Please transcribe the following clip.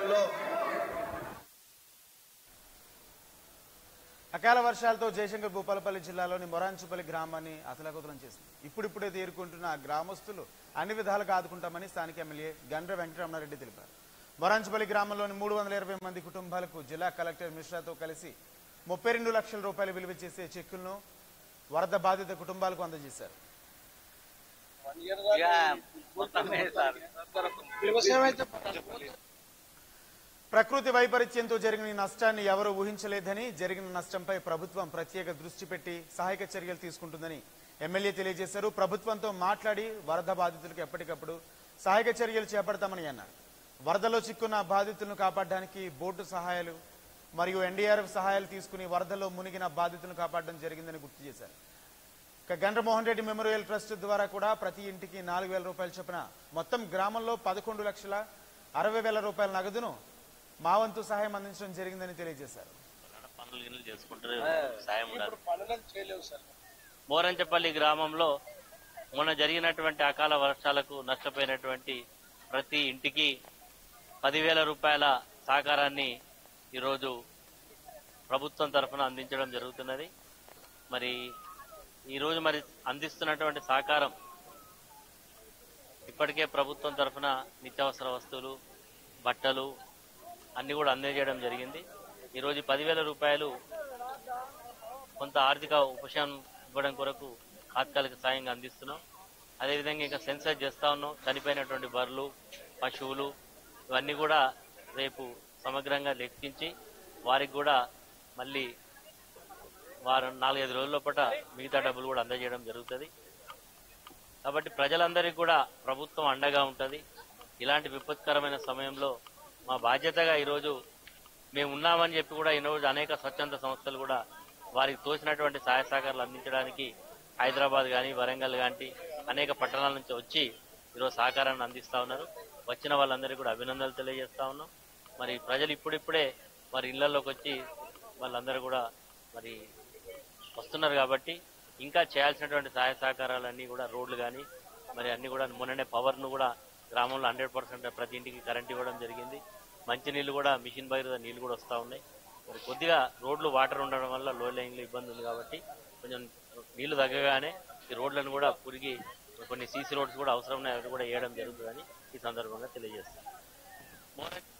ఆధ్వర్యంలో అకాల వర్షాలతో జయశంకర్ భూపాలపల్లి జిల్లాలోని మొరాంచుపల్లి గ్రామాన్ని అతలాకుతలం చేసింది ఇప్పుడిప్పుడే తేరుకుంటున్న ఆ గ్రామస్తులు అన్ని విధాలుగా ఆదుకుంటామని స్థానిక ఎమ్మెల్యే గండ్ర వెంకటరమణారెడ్డి తెలిపారు మొరాంచుపల్లి గ్రామంలోని మూడు వందల ఇరవై మంది కుటుంబాలకు జిల్లా కలెక్టర్ మిశ్రాతో కలిసి ముప్పై రెండు లక్షల రూపాయలు విలువ చేసే చెక్కులను వరద బాధిత కుటుంబాలకు అందజేశారు ప్రకృతి వైపరీత్యంతో జరిగిన ఈ నష్టాన్ని ఎవరూ ఊహించలేదని జరిగిన నష్టంపై ప్రభుత్వం ప్రత్యేక దృష్టి పెట్టి సహాయక చర్యలు తీసుకుంటుందని ఎమ్మెల్యే తెలియజేశారు ప్రభుత్వంతో మాట్లాడి వరద బాధితులకు ఎప్పటికప్పుడు సహాయక చర్యలు చేపడతామని అన్నారు వరదలో చిక్కున్న బాధితులను కాపాడడానికి బోటు సహాయాలు మరియు ఎన్డీఆర్ఎఫ్ సహాయాలు తీసుకుని వరదలో మునిగిన బాధితులను కాపాడడం జరిగిందని గుర్తు చేశారు ఇక గండ్రమోహన్ రెడ్డి మెమోరియల్ ట్రస్ట్ ద్వారా కూడా ప్రతి ఇంటికి నాలుగు వేల రూపాయలు చొప్పున మొత్తం గ్రామంలో పదకొండు లక్షల అరవై వేల రూపాయల నగదును మా వంతు సహాయం అందించడం జరిగిందని తెలియజేశారు పనులు గిన్నెలు చేసుకుంటారు సాయం ఉండాలి మోరంచపల్లి గ్రామంలో మొన్న జరిగినటువంటి అకాల వర్షాలకు నష్టపోయినటువంటి ప్రతి ఇంటికి పదివేల రూపాయల సహకారాన్ని ఈరోజు ప్రభుత్వం తరఫున అందించడం జరుగుతున్నది మరి ఈరోజు మరి అందిస్తున్నటువంటి సహకారం ఇప్పటికే ప్రభుత్వం తరఫున నిత్యావసర వస్తువులు బట్టలు అన్ని కూడా అందజేయడం జరిగింది ఈరోజు ఈ పదివేల రూపాయలు కొంత ఆర్థిక ఉపశమనం ఇవ్వడం కొరకు తాత్కాలిక సాయంగా అందిస్తున్నాం అదేవిధంగా ఇంకా సెన్సర్ చేస్తా ఉన్నాం చనిపోయినటువంటి బర్రెలు పశువులు ఇవన్నీ కూడా రేపు సమగ్రంగా లెక్కించి వారికి కూడా మళ్ళీ వారం నాలుగైదు రోజుల లోపల మిగతా డబ్బులు కూడా అందజేయడం జరుగుతుంది కాబట్టి ప్రజలందరికీ కూడా ప్రభుత్వం అండగా ఉంటుంది ఇలాంటి విపత్కరమైన సమయంలో మా బాధ్యతగా ఈరోజు మేము ఉన్నామని చెప్పి కూడా ఈరోజు అనేక స్వచ్ఛంద సంస్థలు కూడా వారికి తోచినటువంటి సహాయ సహకారాలు అందించడానికి హైదరాబాద్ కానీ వరంగల్ కానీ అనేక పట్టణాల నుంచి వచ్చి ఈరోజు సహకారాన్ని అందిస్తా ఉన్నారు వచ్చిన వాళ్ళందరికీ కూడా అభినందనలు తెలియజేస్తా ఉన్నాం మరి ప్రజలు ఇప్పుడిప్పుడే మరి ఇళ్లలోకి వచ్చి వాళ్ళందరూ కూడా మరి వస్తున్నారు కాబట్టి ఇంకా చేయాల్సినటువంటి సహాయ సహకారాలన్నీ కూడా రోడ్లు కానీ మరి అన్ని కూడా మొన్ననే పవర్ను కూడా గ్రామంలో హండ్రెడ్ పర్సెంట్ ప్రతి ఇంటికి కరెంట్ ఇవ్వడం జరిగింది మంచి నీళ్లు కూడా మిషన్ బయట నీళ్లు కూడా వస్తూ ఉన్నాయి మరి కొద్దిగా రోడ్లు వాటర్ ఉండడం వల్ల లో లైన్లో ఇబ్బంది ఉంది కాబట్టి కొంచెం నీళ్లు తగ్గగానే ఈ రోడ్లను కూడా పురిగి కొన్ని సీసీ రోడ్స్ కూడా అవసరం ఉన్నాయి అవి కూడా వేయడం జరుగుతుందని ఈ సందర్భంగా తెలియజేస్తాను